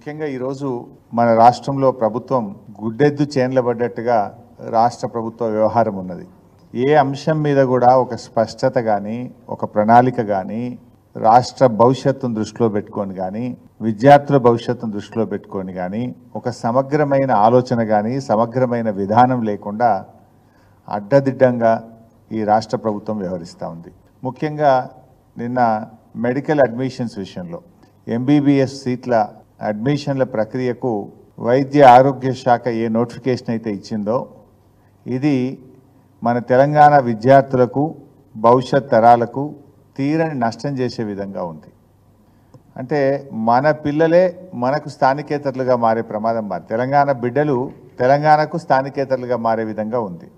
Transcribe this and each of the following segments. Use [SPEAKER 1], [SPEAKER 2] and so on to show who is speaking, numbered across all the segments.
[SPEAKER 1] ముఖ్యంగా ఈరోజు మన రాష్ట్రంలో ప్రభుత్వం గుడ్డెద్దు చేన్ల పడ్డట్టుగా రాష్ట్ర ప్రభుత్వ వ్యవహారం ఉన్నది ఏ అంశం మీద కూడా ఒక స్పష్టత కానీ ఒక ప్రణాళిక కానీ రాష్ట్ర భవిష్యత్తును దృష్టిలో పెట్టుకొని కానీ విద్యార్థుల భవిష్యత్తును దృష్టిలో పెట్టుకొని కానీ ఒక సమగ్రమైన ఆలోచన కానీ సమగ్రమైన విధానం లేకుండా అడ్డదిడ్డంగా ఈ రాష్ట్ర ప్రభుత్వం వ్యవహరిస్తూ ఉంది ముఖ్యంగా నిన్న మెడికల్ అడ్మిషన్స్ విషయంలో ఎంబీబీఎస్ సీట్ల అడ్మిషన్ల ప్రక్రియకు వైద్య ఆరోగ్య శాఖ ఏ నోటిఫికేషన్ అయితే ఇచ్చిందో ఇది మన తెలంగాణ విద్యార్థులకు భవిష్యత్ తరాలకు తీరని నష్టం చేసే విధంగా ఉంది అంటే మన పిల్లలే మనకు స్థానికేతరులుగా మారే ప్రమాదం మారి తెలంగాణ బిడ్డలు తెలంగాణకు స్థానికేతరులుగా మారే విధంగా ఉంది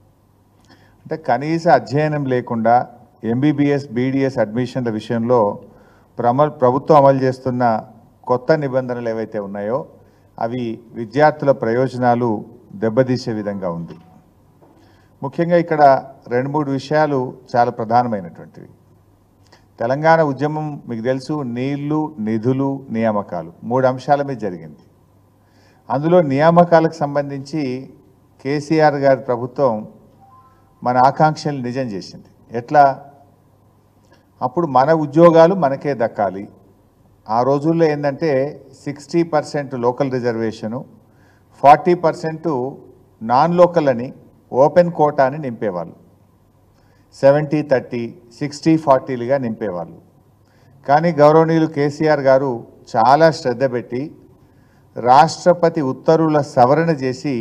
[SPEAKER 1] అంటే కనీస అధ్యయనం లేకుండా ఎంబీబీఎస్ బీడీఎస్ అడ్మిషన్ల విషయంలో ప్రమ ప్రభుత్వం అమలు చేస్తున్న కొత్త నిబంధనలు ఏవైతే ఉన్నాయో అవి విద్యార్థుల ప్రయోజనాలు దెబ్బతీసే విధంగా ఉంది ముఖ్యంగా ఇక్కడ రెండు మూడు విషయాలు చాలా ప్రధానమైనటువంటివి తెలంగాణ ఉద్యమం మీకు తెలుసు నీళ్లు నిధులు నియామకాలు మూడు అంశాల మీద జరిగింది అందులో నియామకాలకు సంబంధించి కేసీఆర్ గారి ప్రభుత్వం మన ఆకాంక్షలు నిజం చేసింది ఎట్లా అప్పుడు మన ఉద్యోగాలు మనకే దక్కాలి ఆ రోజుల్లో ఏంటంటే sixty percent local reservation forty percent non local అని ఓపెన్ కోటా అని నింపేవాళ్ళు సెవెంటీ థర్టీ సిక్స్టీ ఫార్టీలుగా నింపేవాళ్ళు కానీ గౌరవనీయులు కేసీఆర్ గారు చాలా శ్రద్ధ పెట్టి రాష్ట్రపతి ఉత్తర్వుల సవరణ చేసి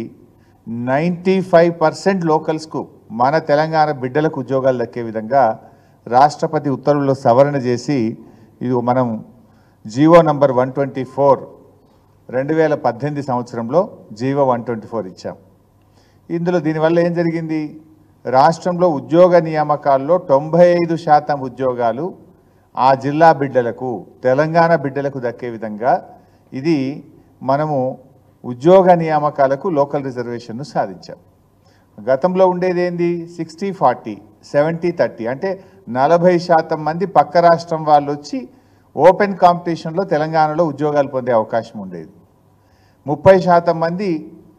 [SPEAKER 1] నైంటీ ఫైవ్ పర్సెంట్ లోకల్స్కు మన తెలంగాణ బిడ్డలకు ఉద్యోగాలు దక్కే విధంగా రాష్ట్రపతి ఉత్తర్వుల్లో సవరణ చేసి ఇది మనం GO number one twenty four రెండు వేల పద్దెనిమిది సంవత్సరంలో జీవో వన్ ట్వంటీ ఫోర్ ఇచ్చాం ఇందులో దీనివల్ల ఏం జరిగింది రాష్ట్రంలో ఉద్యోగ నియామకాల్లో తొంభై ఐదు శాతం ఉద్యోగాలు ఆ జిల్లా బిడ్డలకు తెలంగాణ బిడ్డలకు దక్కే విధంగా ఇది మనము ఉద్యోగ నియామకాలకు లోకల్ రిజర్వేషన్ను సాధించాం గతంలో ఉండేది ఏంది సిక్స్టీ ఫార్టీ సెవెంటీ థర్టీ అంటే నలభై శాతం మంది పక్క రాష్ట్రం వాళ్ళు వచ్చి ఓపెన్ కాంపిటీషన్లో తెలంగాణలో ఉద్యోగాలు పొందే అవకాశం ఉండేది ముప్పై శాతం మంది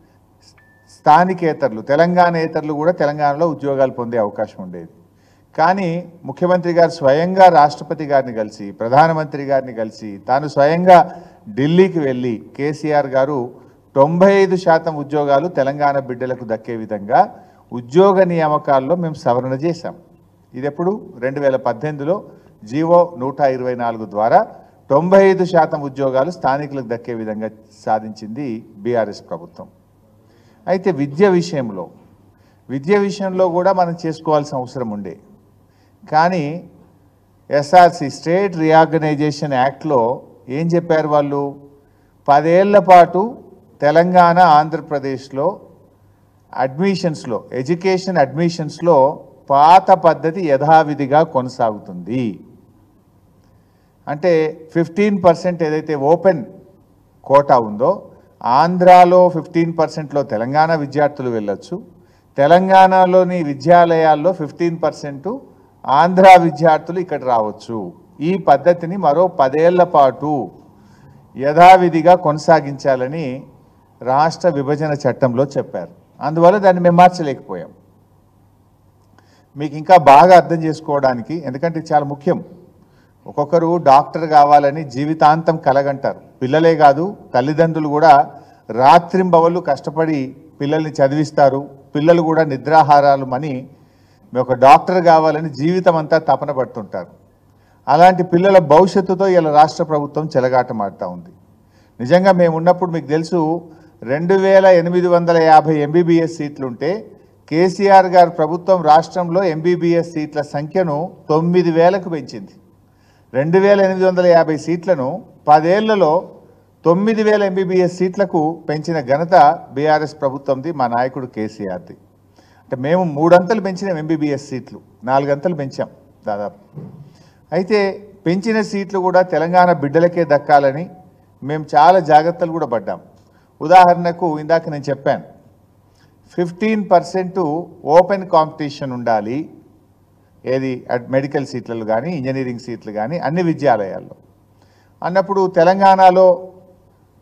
[SPEAKER 1] స్థానికేతరులు తెలంగాణేతరులు కూడా తెలంగాణలో ఉద్యోగాలు పొందే అవకాశం ఉండేది కానీ ముఖ్యమంత్రి గారు స్వయంగా రాష్ట్రపతి గారిని కలిసి ప్రధానమంత్రి గారిని కలిసి తాను స్వయంగా ఢిల్లీకి వెళ్ళి కేసీఆర్ గారు తొంభై ఐదు శాతం ఉద్యోగాలు తెలంగాణ బిడ్డలకు దక్కే విధంగా ఉద్యోగ నియామకాల్లో మేము సవరణ చేశాం ఇది ఎప్పుడు రెండు వేల పద్దెనిమిదిలో జీవో నూట ఇరవై నాలుగు ద్వారా తొంభై ఐదు శాతం ఉద్యోగాలు స్థానికులకు దక్కే విధంగా సాధించింది బీఆర్ఎస్ ప్రభుత్వం అయితే విద్య విషయంలో విద్య విషయంలో కూడా మనం చేసుకోవాల్సిన అవసరం ఉండే కానీ ఎస్ఆర్సి స్టేట్ రీఆర్గనైజేషన్ యాక్ట్లో ఏం చెప్పారు వాళ్ళు పదేళ్ల పాటు తెలంగాణ ఆంధ్రప్రదేశ్లో అడ్మిషన్స్లో ఎడ్యుకేషన్ అడ్మిషన్స్లో పాత పద్ధతి యథావిధిగా కొనసాగుతుంది అంటే ఫిఫ్టీన్ పర్సెంట్ ఏదైతే ఓపెన్ కోటా ఉందో ఆంధ్రాలో ఫిఫ్టీన్ పర్సెంట్లో తెలంగాణ విద్యార్థులు వెళ్ళొచ్చు తెలంగాణలోని విద్యాలయాల్లో ఫిఫ్టీన్ పర్సెంట్ ఆంధ్ర విద్యార్థులు ఇక్కడ రావచ్చు ఈ పద్ధతిని మరో పదేళ్ల పాటు యథావిధిగా కొనసాగించాలని రాష్ట్ర విభజన చట్టంలో చెప్పారు అందువల్ల దాన్ని మేము మార్చలేకపోయాం మీకు ఇంకా బాగా అర్థం చేసుకోవడానికి ఎందుకంటే ఇది చాలా ముఖ్యం ఒక్కొక్కరు డాక్టర్ కావాలని జీవితాంతం కలగంటారు పిల్లలే కాదు తల్లిదండ్రులు కూడా రాత్రింబవళ్ళు కష్టపడి పిల్లల్ని చదివిస్తారు పిల్లలు కూడా నిద్రాహారాలు మని మేము ఒక డాక్టర్ కావాలని జీవితం అంతా తపన పడుతుంటారు అలాంటి పిల్లల భవిష్యత్తుతో ఇలా రాష్ట్ర ప్రభుత్వం చెలగాటమాడుతూ ఉంది నిజంగా మేము ఉన్నప్పుడు మీకు తెలుసు రెండు వేల ఎనిమిది వందల యాభై ఎంబీబీఎస్ సీట్లుంటే కేసీఆర్ గారు ప్రభుత్వం రాష్ట్రంలో ఎంబీబీఎస్ సీట్ల సంఖ్యను తొమ్మిది వేలకు పెంచింది రెండు వేల ఎనిమిది వందల యాభై సీట్లను పదేళ్లలో తొమ్మిది వేల ఎంబీబీఎస్ సీట్లకు పెంచిన ఘనత బీఆర్ఎస్ ప్రభుత్వంది మా నాయకుడు కేసీఆర్ది అంటే మేము మూడంతలు పెంచినాం ఎంబీబీఎస్ సీట్లు నాలుగంతలు పెంచాం దాదాపు అయితే పెంచిన సీట్లు కూడా తెలంగాణ బిడ్డలకే దక్కాలని మేము చాలా జాగ్రత్తలు కూడా పడ్డాం ఉదాహరణకు ఇందాక నేను చెప్పాను ఫిఫ్టీన్ పర్సెంట్ ఓపెన్ కాంపిటీషన్ ఉండాలి ఏది అడ్- మెడికల్ సీట్లలో కానీ ఇంజనీరింగ్ సీట్లు కానీ అన్ని విద్యాలయాల్లో అన్నప్పుడు తెలంగాణలో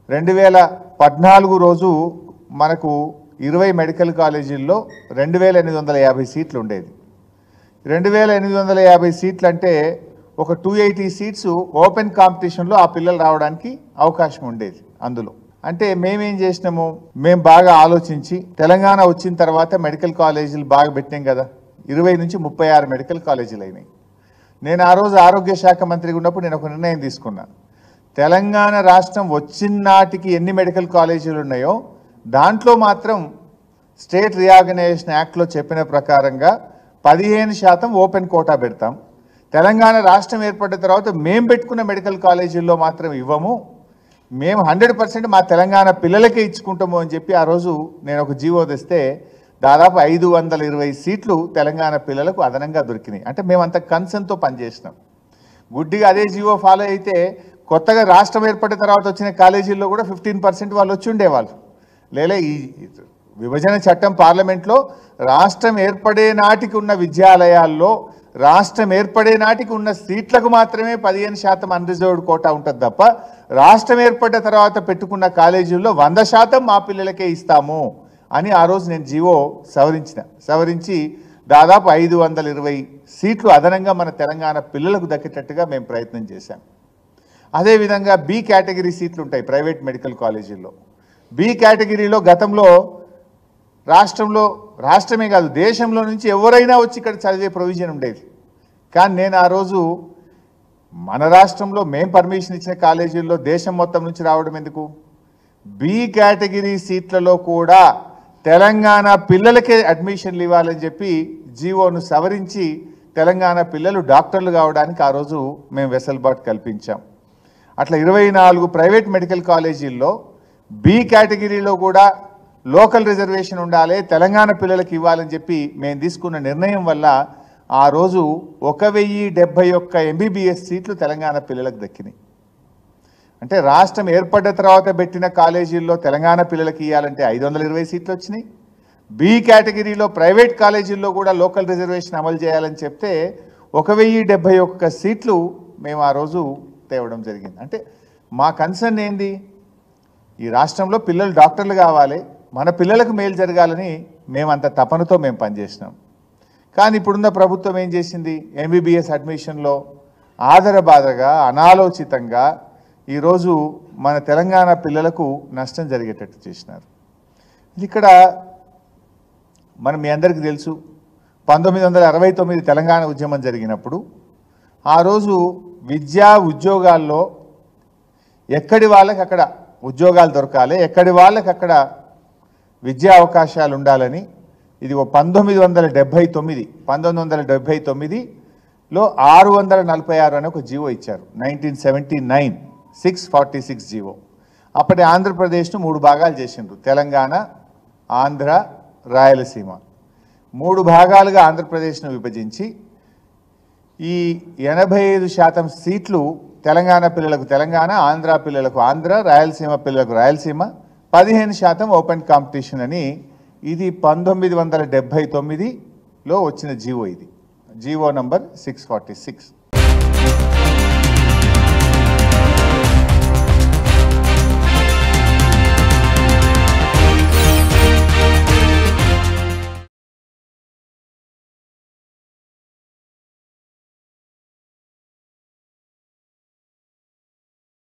[SPEAKER 1] రెండు వేల పద్నాలుగు రోజు మనకు ఇరవై మెడికల్ కాలేజీల్లో రెండు వేల ఎనిమిది వందల యాభై సీట్లు ఉండేది రెండు వేల ఎనిమిది వందల యాభై సీట్లు అంటే ఒక టూ ఎయిటీ సీట్స్ ఓపెన్ కాంపిటీషన్లో ఆ పిల్లలు రావడానికి అవకాశం ఉండేది అందులో అంటే మేమేం చేసినాము మేము బాగా ఆలోచించి తెలంగాణ వచ్చిన తర్వాత మెడికల్ కాలేజీలు బాగా పెట్టాం కదా ఇరవై నుంచి ముప్పై ఆరు మెడికల్ కాలేజీలు అయినాయి నేను ఆ రోజు ఆరోగ్య శాఖ మంత్రిగా ఉన్నప్పుడు నేను ఒక నిర్ణయం తీసుకున్నా తెలంగాణ రాష్ట్రం వచ్చిన నాటికి ఎన్ని మెడికల్ కాలేజీలు ఉన్నాయో దాంట్లో మాత్రం స్టేట్ రీఆర్గనైజేషన్ యాక్ట్లో చెప్పిన ప్రకారంగా పదిహేను శాతం ఓపెన్ కోటా పెడతాం తెలంగాణ రాష్ట్రం ఏర్పడిన తర్వాత మేము పెట్టుకున్న మెడికల్ కాలేజీల్లో మాత్రం ఇవ్వము మేము హండ్రెడ్ పర్సెంట్ మా తెలంగాణ పిల్లలకే ఇచ్చుకుంటాము అని చెప్పి ఆ రోజు నేను ఒక జీవో తెస్తే దాదాపు ఐదు వందల ఇరవై సీట్లు తెలంగాణ పిల్లలకు అదనంగా దొరికినాయి అంటే మేమంత కన్సర్న్తో పనిచేసినాం గుడ్డిగా అదే జీవో ఫాలో అయితే కొత్తగా రాష్ట్రం ఏర్పడిన తర్వాత వచ్చిన కాలేజీల్లో కూడా ఫిఫ్టీన్ పర్సెంట్ వాళ్ళు వచ్చి ఉండేవాళ్ళు లేలే ఈ విభజన చట్టం పార్లమెంట్లో రాష్ట్రం ఏర్పడే నాటికి ఉన్న విద్యాలయాల్లో రాష్ట్రం ఏర్పడే నాటికి ఉన్న సీట్లకు మాత్రమే పదిహేను శాతం అన్రిజర్వ్డ్ కోటా ఉంటుంది తప్ప రాష్ట్రం ఏర్పడిన తర్వాత పెట్టుకున్న కాలేజీల్లో వంద శాతం మా పిల్లలకే ఇస్తాము అని ఆ రోజు నేను జీవో సవరించిన సవరించి దాదాపు ఐదు వందల ఇరవై సీట్లు అదనంగా మన తెలంగాణ పిల్లలకు దక్కేటట్టుగా మేము ప్రయత్నం చేశాం అదేవిధంగా బి కేటగిరీ సీట్లు ఉంటాయి ప్రైవేట్ మెడికల్ కాలేజీల్లో బి కేటగిరీలో గతంలో రాష్ట్రంలో రాష్ట్రమే కాదు దేశంలో నుంచి ఎవరైనా వచ్చి ఇక్కడ చదివే ప్రొవిజన్ ఉండేది కానీ నేను ఆ రోజు మన రాష్ట్రంలో మేం పర్మిషన్ ఇచ్చిన కాలేజీల్లో దేశం మొత్తం నుంచి రావడం ఎందుకు బి కేటగిరీ సీట్లలో కూడా తెలంగాణ పిల్లలకే అడ్మిషన్లు ఇవ్వాలని చెప్పి జీవోను సవరించి తెలంగాణ పిల్లలు డాక్టర్లు కావడానికి ఆ రోజు మేము వెసలుబాటు కల్పించాం అట్లా ఇరవై నాలుగు ప్రైవేట్ మెడికల్ కాలేజీల్లో బి కేటగిరీలో కూడా లోకల్ రిజర్వేషన్ ఉండాలి తెలంగాణ పిల్లలకి ఇవ్వాలని చెప్పి మేము తీసుకున్న నిర్ణయం వల్ల ఆ రోజు ఒక వెయ్యి డెబ్బై ఒక్క ఎంబీబీఎస్ సీట్లు తెలంగాణ పిల్లలకు దక్కినాయి అంటే రాష్ట్రం ఏర్పడ్డ తర్వాత పెట్టిన కాలేజీల్లో తెలంగాణ పిల్లలకి ఇవ్వాలంటే ఐదు వందల ఇరవై సీట్లు వచ్చినాయి బి కేటగిరీలో ప్రైవేట్ కాలేజీల్లో కూడా లోకల్ రిజర్వేషన్ అమలు చేయాలని చెప్తే ఒక వెయ్యి డెబ్బై ఒక్క సీట్లు మేము ఆ రోజు తేవడం జరిగింది అంటే మా కన్సర్న్ ఏంది ఈ రాష్ట్రంలో పిల్లలు డాక్టర్లు కావాలి మన పిల్లలకు మేలు జరగాలని మేమంత తపనతో మేము పనిచేసినాం కానీ ఇప్పుడున్న ప్రభుత్వం ఏం చేసింది ఎంబీబీఎస్ అడ్మిషన్లో ఆదరబాదరగా అనాలోచితంగా ఈరోజు మన తెలంగాణ పిల్లలకు నష్టం జరిగేటట్టు చేసినారు ఇది ఇక్కడ మనం మీ అందరికీ తెలుసు పంతొమ్మిది వందల అరవై తొమ్మిది తెలంగాణ ఉద్యమం జరిగినప్పుడు ఆ రోజు విద్యా ఉద్యోగాల్లో ఎక్కడి వాళ్ళకి అక్కడ ఉద్యోగాలు దొరకాలి ఎక్కడి వాళ్ళకి అక్కడ విద్యా అవకాశాలు ఉండాలని ఇది ఓ పంతొమ్మిది వందల డెబ్భై తొమ్మిది పంతొమ్మిది వందల డెబ్భై తొమ్మిదిలో ఆరు వందల నలభై ఆరు అని ఒక జీవో ఇచ్చారు nineteen seventy nine six forty six GO అప్పటి ఆంధ్రప్రదేశ్ను మూడు భాగాలు చేసిండ్రు తెలంగాణ ఆంధ్ర రాయలసీమ మూడు భాగాలుగా ఆంధ్రప్రదేశ్ను విభజించి ఈ ఎనభై ఐదు శాతం సీట్లు తెలంగాణ పిల్లలకు తెలంగాణ ఆంధ్ర పిల్లలకు ఆంధ్ర రాయలసీమ పిల్లలకు రాయలసీమ పదిహేను శాతం ఓపెన్ కాంపిటీషన్ అని ఇది పంతొమ్మిది వందల డెబ్భై తొమ్మిదిలో వచ్చిన జీవో ఇది GO number six forty six